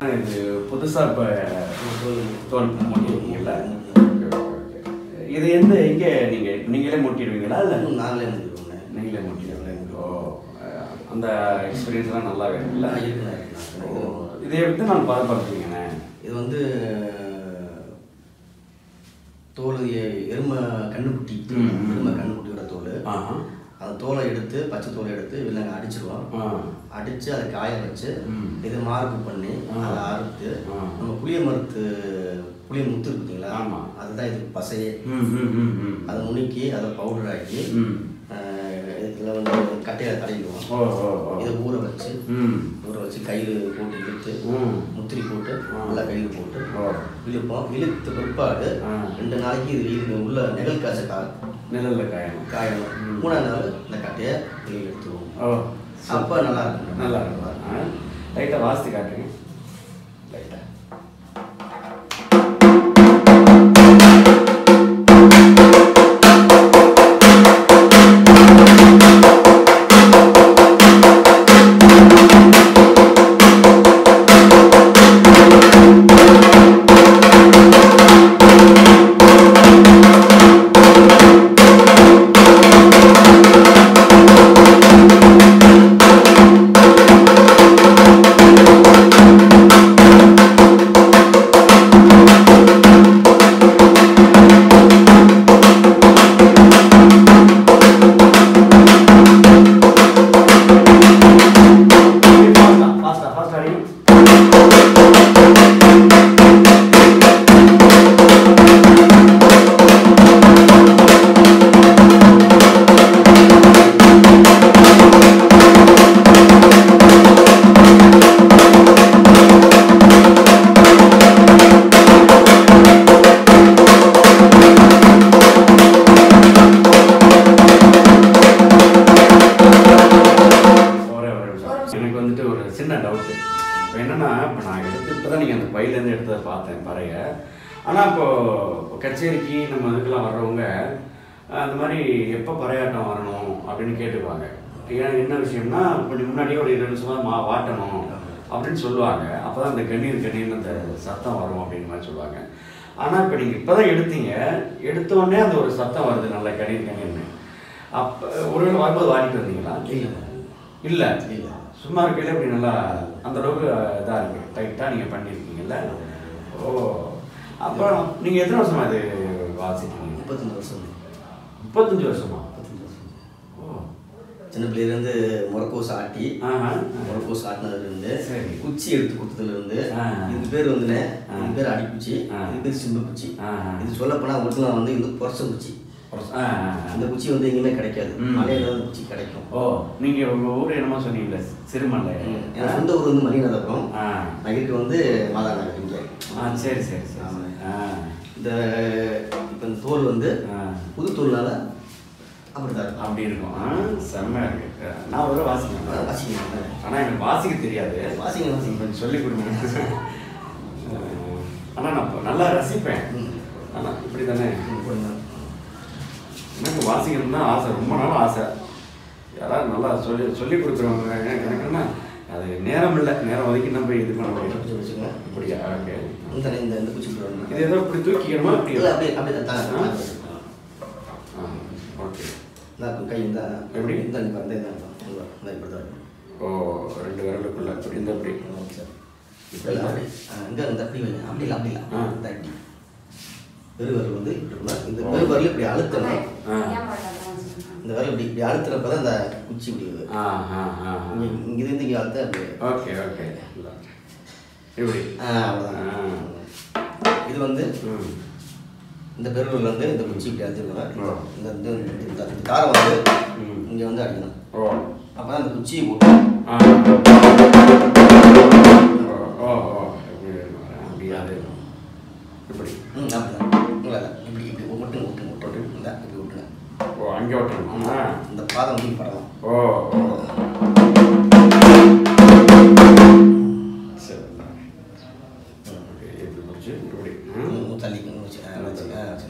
இது புதுசா இப்ப தோல் மூட்டிருக்கீங்களா இது எந்த எங்க நீங்க நீங்களே மூட்டிடுவீங்களா இல்ல நாங்களே முடிவோங்க நீங்களே மூட்டிடுவீங்க ஓ அஹ், அந்த எக்ஸ்பீரியன்ஸ்லாம் நல்லா இருக்குல்ல இருக்குண்ணே, ஓ இருக்குண்ணே. இதை எடுத்து நான் பதப்படுத்துவீங்கண்ணே இது வந்து தோல் எ- எருமை கண்ணுக்குட்டி ம், ம். எருமை கண்ணுக்குட்டியோட தோல் ஆஹா அந்த தோலை எடுத்து பச்சை தோலை எடுத்து வெளில அடிச்சிருவோம் ஆ அடித்து அதை காய வச்சு ம். இதை மார்க்கு பண்ணி ஆ. அதை அறுத்து ஆ. நம்ம புளிய மரத்து புளிய முத்து இருக்கு பார்த்தீங்களா ஆமா. அதுதான் இதுக்கு பசையே ம் ம் ம் ம் அதை நுணுக்கி அதை பவுடர் ஆக்கி ம் இதில் வந்து கட்டையில் தடவிடுவோம் ஓ ஓ ஓ இதை ஊற வச்சு ம் ஊற வச்சு கையில் போட்டு இழுத்து ம் முத்திரி போட்டு ஆ. நல்லா கையில் போட்டு ஓ இழுப்போம் இழுத்த பிற்பாடு ஆ. ரெண்டு நாளைக்கு இது வெயில் உள்ள நிழல் காய்ச்ச கா நிழல்ல காயணும் காயணும் ம். மூணாவது நாள் இந்த கட்டையை வெளியில் எடுத்துருவோம் ஓ அப்போ நல்லா இருக்கும் நல்லா இருக்கும் லைட்டாக வாசித்து காட்டுங்க லைட்டாக ஃபாஸ்டா ஃபாஸ்டா அடிங்க ஒரே ஒரு நிமிஷம். எனக்கு வந்துட்டு ஒரு சின்ன டவுட்டு இப்போ என்னன்னா இப்போ நான் எடுத்து இப்போ தான் நீங்கள் அந்த பையிலேருந்து எடுத்ததை பார்த்தேன் பறைய ஆனால் இப்போ இப்போ கச்சேரிக்கு நம்ம இதுக்கெல்லாம் வர்றவங்க அஹ், அந்த மாதிரி எப்போ பறையாட்டம் வரணும் அப்படின்னு கேட்டுக்குவாங்க ஏன் என்ன விஷயம்னா இப்போ முன்னாடியே ஒரு இருபது நிமிஷமா மா வாட்டணும் அப்படின்னு சொல்லுவாங்க அப்போ தான் அந்த கண்ணீர் கண்ணீர்னு அந்த சத்தம் வரும் அப்படின்னு மாதிரி சொல்லுவாங்க ஆனால் இப்போ நீங்கள் இப்போ தான் எடுத்தீங்க எடுத்த உடனே அந்த ஒரு சத்தம் வருது நல்ல கண்ணீர் கண்ணீர்னு அப்போ ஒருவேளை வரும்போது வாடிட்டு வந்தீங்களா இல்லை இல்ல இல்லை சும்மா இருக்கையில இப்படி நல்லா அந்த அளவுக்கு இதா இருக்கு டைட்டா நீங்க பண்ணிருக்கீங்கல்ல ஓ அப்புறம் நீங்க எத்தனை வருஷமா இது வாசிக்கிறீங்க முப்பத்தஞ்சு வருஷம் முப்பத்தஞ்சு வருஷமா முப்பத்தஞ்சு வருஷம் ஓ சின்ன பிள்ளையிலேருந்து முறக்கோஸ் ஆட்டி ஆஹா. முறக்கோஸ் ஆட்டினதுலேருந்து சரி. குச்சி எடுத்து கொடுத்ததுலேருந்து ஆ. இதுக்கு பேர் வந்துண்ணே ஆ. இதுக்கு பேர் அடிக்குச்சி ஆ. இதுக்கு பேர் சிம்பு குச்சி ஆஹா. இது சொல்லப்போனால் ஒரிஜினல் வந்து இது புரச குச்சி ஆ, ஆ, ஆ. இந்த குச்சி வந்து எங்கேயுமே கிடைக்காது ம். மலையில தான் குச்சி கிடைக்கும் ஓ நீங்க உங்க ஊர் என்னமோ சொன்னீங்கல்ல சிறுமலை என் சொந்த ஊர் வந்து மணிநகரம் ஆ நான் இருக்கு வந்து மாதா நகர் இங்கே ஆ சரி சரி சரி ஆமா. ஆ இந்த இப்போ இந்த தோல் வந்து ஆ. புது தோல்னால அப்படி தான் இருக்கும் அப்படி இருக்கும் ஆ செம்மையா இருக்கு நான் ஒரு வாசிக்கிறேன் வாசிங்க ஆனா எனக்கு வாசிக்க தெரியாது வாசிங்க வாசிங்க கொஞ்சம் சொல்லிக் கொடுங்க ஆனால் நான் இப்ப நல்லா ரசிப்பேன் ம். ஆனால் இப்படி தானே ம், போடுங்க. எனக்கு வாசிக்கணும்னு தான் ஆசை ரொம்ப நாள் ஆசை யாராவது நல்லா சொல்லி சொல்லி கொடுக்குறவங்க எனக்கு எனக்கு என்ன அது நேரம் இல்லை நேரம் ஒதுக்கி நம்ம இது பண்ண முடியும் கொஞ்சம் வச்சுக்கோங்க அப்படியா ஓகே இந்த இந்த இந்த குச்சி போடுங்க இது ஏதோ இப்படி தூக்கிக்கணுமா இப்படி இல்லை அப்படியே அப்படியே தான் ஆ? தான் ஆ ஓகே நான் கை இந்த எப்படி? இந்த இந்த இந்த இந்த இந்த இப்படி தான் இருக்கும். ஓ ரெண்டு விரலுக்குள்ள இப்படி இந்த இப்படி ஆ, சரி. இப்படி இல்லை, அப்படி ஆ, இங்க இந்த அப்படி வைங்க அப்படி இல்லை அப்படி இல்லை ஆ. தட்டி பெருவரல் வந்து இப்படி இருக்கணும். இந்த பெருவரல் இப்படி அழுத்தணும் ஆ இந்த விரல் இப்படி இப்படி அழுத்துறப்ப தான் இந்த குச்சி இப்படி வருது ஆ ஆ ஆ இங்க இங்கிருந்து இங்கே அழுத்த அப்படி ஓகே ஓகே இப்படி ஆ அவ்வளோதான் ஆ. இது வந்து ம் இந்த பெருவரல் வந்து இந்த குச்சி இப்படி அழுத்திருக்கணும் ஆ. இந்த இந்த இந்த இந்த காரம் வந்து ம். இங்கே வந்து அடிக்கணும் ஓ அப்போ தான் அந்த குச்சியை போட்டு ஆ ஓ ஓ ஓ எப்படி வேணும்? அப்படியா அது இப்படி ம் அப்படிதான் இல்லை இல்லை இப்படி இப்படி ஒட்டு ஒட்டு ஒட்டு இந்த இப்படி ஒட்டுங்க ஓ அங்கே ஓட்டணுமா இந்த பாதம் வந்து படலாம் ஓ ஓ சரி ஓகே, இப்படி முடிச்சு இப்படி ம். தள்ளிக்கணும் வச்சு ஆ, வச்சு ஆ, வச்சு.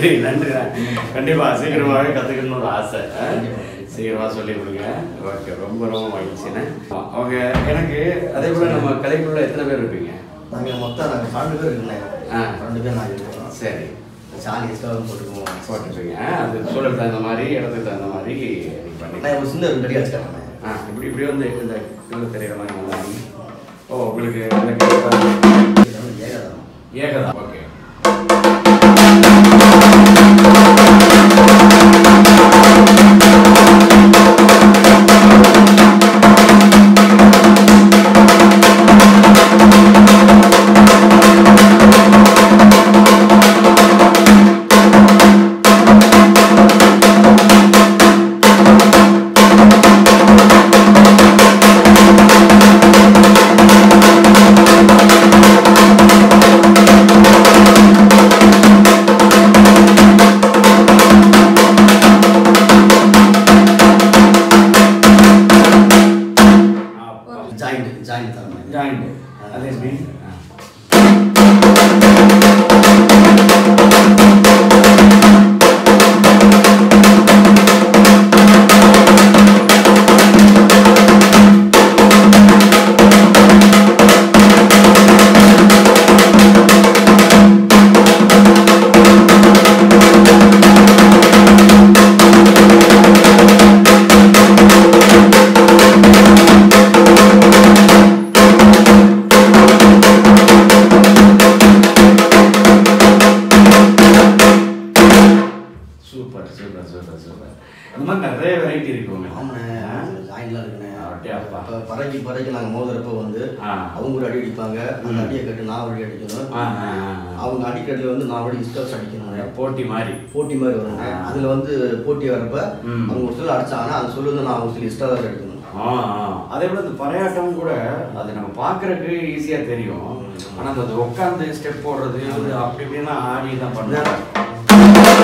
சரி நன்றி கண்டிப்பா சீக்கிரமாவே கத்துக்கணும்னு ஒரு ஆசை ஆ? சீக்கிரமா சொல்லி கொடுங்க ஓகே ரொம்ப ரொம்ப மகிழ்ச்சிண்ணே அவங்க எனக்கு அதே போல நம்ம கலைக்குள்ள எத்தனை பேர் இருப்பீங்க நாங்கள் மொத்தம் நாங்கள் பன்னெண்டு பேர் இருக்கோண்ணே ஆ. பன்னெண்டு பேர் நாங்கள் இருக்கோம் சரி சாலி எக்ஸ்ட்ராவும் போட்டுக்குவோம் போட்டுருப்பீங்க அது சூழலுக்கு தகுந்த மாதிரி இடத்துக்கு தகுந்த மாதிரி நீங்க பண்ணி நான் ஒரு சின்ன ரெண்டு அடி வச்சுக்கிறேன் ஆ இப்படி இப்படி வந்து இந்த கீழே தெரியுற மாதிரி நல்லா இருக்கு. ஓ உங்களுக்கு இந்த கீழே ஏகாதம் ஏகதா ஓகே ஜாயிண்ட் ஜாயிண்ட் தரேன் ஜாயிண்ட் அது எப்படி ஆ. சூப்பர் சூப்பர் சூப்பர் சூப்பர் இந்த மாதிரி நிறைய வெரைட்டி இருக்குங்க ஆமாண்ணே ஜாயிண்ட்லாம் இருக்குண்ணே அப்படியே அப்பா. இப்போ பறவைக்கு பறவைக்கு நாங்கள் மோதுறப்ப வந்து ஆ. அவங்க ஒரு அடி அடிப்பாங்க அந்த அடியை கட்டு நான் ஒரு அடி அடிக்கணும் ஆ, ஆ, ஆ, ஆ. அவங்க அடிக்கிறதுல வந்து நான் ஒரு இஸ்டர்ஸ் அடிக்கணும் போட்டி மாதிரி போட்டி மாதிரி வருங்க ஆ. அதில் வந்து போட்டி வரப்ப ம். அவங்க ஒரு சில அடிச்சாங்கன்னா அந்த சொல்லு வந்து நான் ஒரு சில இஸ்டாக அடிக்கணும் ஆ, ஆ. அதே போல இந்த பறையாட்டம் கூட அது நம்ம பார்க்கறதுக்கு ஈஸியா தெரியும் ஆனா அந்த உட்காந்து ஸ்டெப் போடுறது அது அப்படி இப்படின்னா ஆடி தான் பண்ணுறாங்க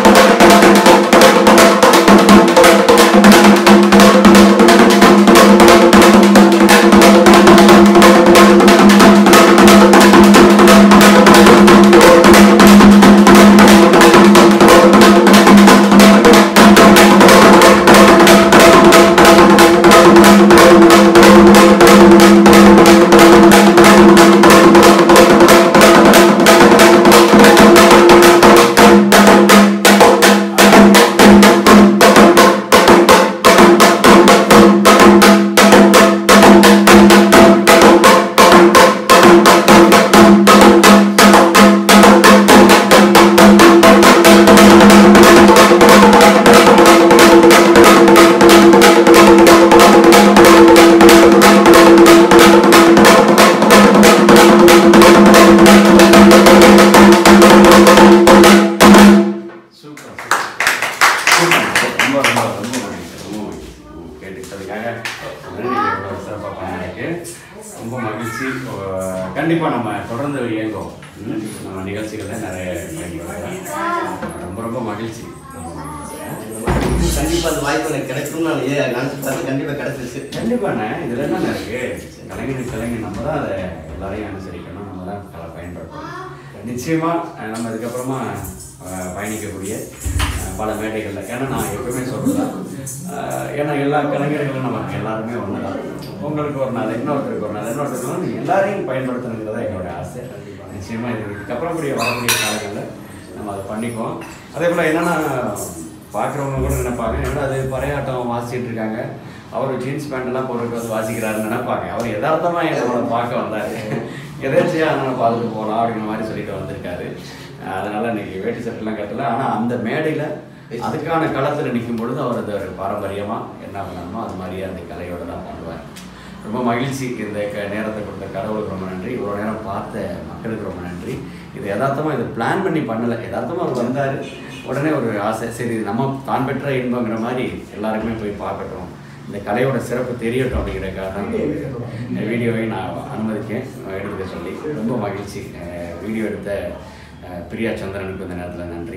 சூப்பர் சூப்பர் ரொம்ப ரொம்ப ரொம்ப மகிழ்ச்சி ரொம்ப மகிழ்ச்சி உம், கேட்டுக்கிட்டதுக்காக நன்றி இவ்வளோ சிறப்பாக பண்ணதுக்கு ரொம்ப மகிழ்ச்சி அஹ், கண்டிப்பா நம்ம தொடர்ந்து இயங்குவோம் உம், நம்ம நிகழ்ச்சிகளை நிறைய பயன்படுத்தலாம் ரொம்ப ரொம்ப மகிழ்ச்சி ரொம்ப மகிழ்ச்சி. கண்டிப்பாக அந்த வாய்ப்பு எனக்கு கிடைக்கும்னு நான் ஏ நினச்சி பார்த்து கண்டிப்பாக கிடைச்சிருச்சு கண்டிப்பாண்ணே இதுல என்ன இருக்கு கலைஞர் கலைஞர் நம்ம தான் அதை எல்லாரையும் அனுசரிக்கணும் நம்ம தான் கலை பயன்படுத்தணும் நிச்சயமா அஹ், நம்ம இதுக்கப்புறமா அஹ், பயணிக்கக்கூடிய அஹ், பல மேடைகளில் ஏன்னா நான் எப்பவுமே சொல்றேன் ஏன்னா எல்லா கலைஞர்களும் நமக்கு எல்லாருமே ஒன்று தான் உங்களுக்கு ஒரு நாள் இன்னொருத்தருக்கு ஒரு நாள் இன்னொருத்தருக்கு ஒரு நாள் எல்லாரையும் பயன்படுத்தணுங்கிறதா எங்களோட ஆசை நிச்சயமா இது இதுக்கப்புறம் கூடிய வரக்கூடிய காலங்களில் நம்ம அதை பண்ணிக்குவோம் அதே போல் என்னன்னா பார்க்குறவங்க கூட நினைப்பாங்க என்னடா அது பறையாட்டம் வாசிச்சுட்டு இருக்காங்க அவர் ஜீன்ஸ் பேண்ட் எல்லாம் போட்டுட்டு வந்து வாசிக்கிறாருன்னு நினைப்பாங்க அவர் யதார்த்தமா என்னோட பார்க்க வந்தாரு எதாச்சியா அதனால பார்த்துட்டு போகலாம் அப்படிங்கிற மாதிரி சொல்லிட்டு வந்திருக்காரு அஹ் அதனால இன்னைக்கு வேட்டி சட்டெல்லாம் கட்டல ஆனா அந்த மேடையில அதுக்கான களத்துல நிற்கும் பொழுது அவர் அது ஒரு பாரம்பரியமா என்ன பண்ணணுமோ அது மாதிரியே அந்த கலையோட தான் பண்ணுவார் ரொம்ப மகிழ்ச்சி இந்த க- நேரத்தை கொடுத்த கடவுளுக்கு ரொம்ப நன்றி இவ்வளோ நேரம் பார்த்த மக்களுக்கு ரொம்ப நன்றி இது யதார்த்தமாக இது பிளான் பண்ணி பண்ணலை யதார்த்தமாக அவர் வந்தார் உடனே ஒரு ஆசை சரி இது நம்ம தான் பெற்ற இன்பங்கிற மாதிரி எல்லாருக்குமே போய் பார்க்கட்டும் இந்த கலையோட சிறப்பு தெரியட்டும் அப்படிங்கிறதுக்காக தான் இந்த வீடியோவை நான் அனுமதிக்கேன் எடுத்துக்க சொல்லி ரொம்ப மகிழ்ச்சி அஹ் வீடியோ எடுத்த அஹ் பிரியா சந்திரனுக்கு இந்த நேரத்தில் நன்றி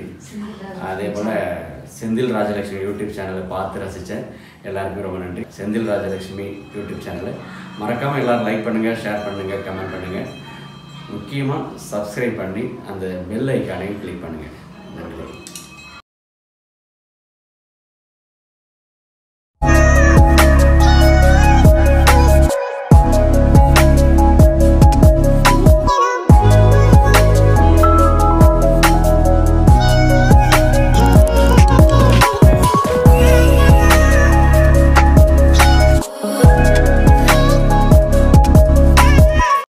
அதே போல் செந்தில் ராஜலட்சுமி யூடியூப் சேனலை பார்த்து ரசித்த எல்லாருக்குமே ரொம்ப நன்றி செந்தில் ராஜலட்சுமி யூடியூப் சேனலை மறக்காமல் எல்லாரும் லைக் பண்ணுங்கள் ஷேர் பண்ணுங்கள் கமெண்ட் பண்ணுங்கள் முக்கியமாக சப்ஸ்கிரைப் பண்ணி அந்த பெல் ஐக்கானையும் கிளிக் பண்ணுங்கள் நன்றி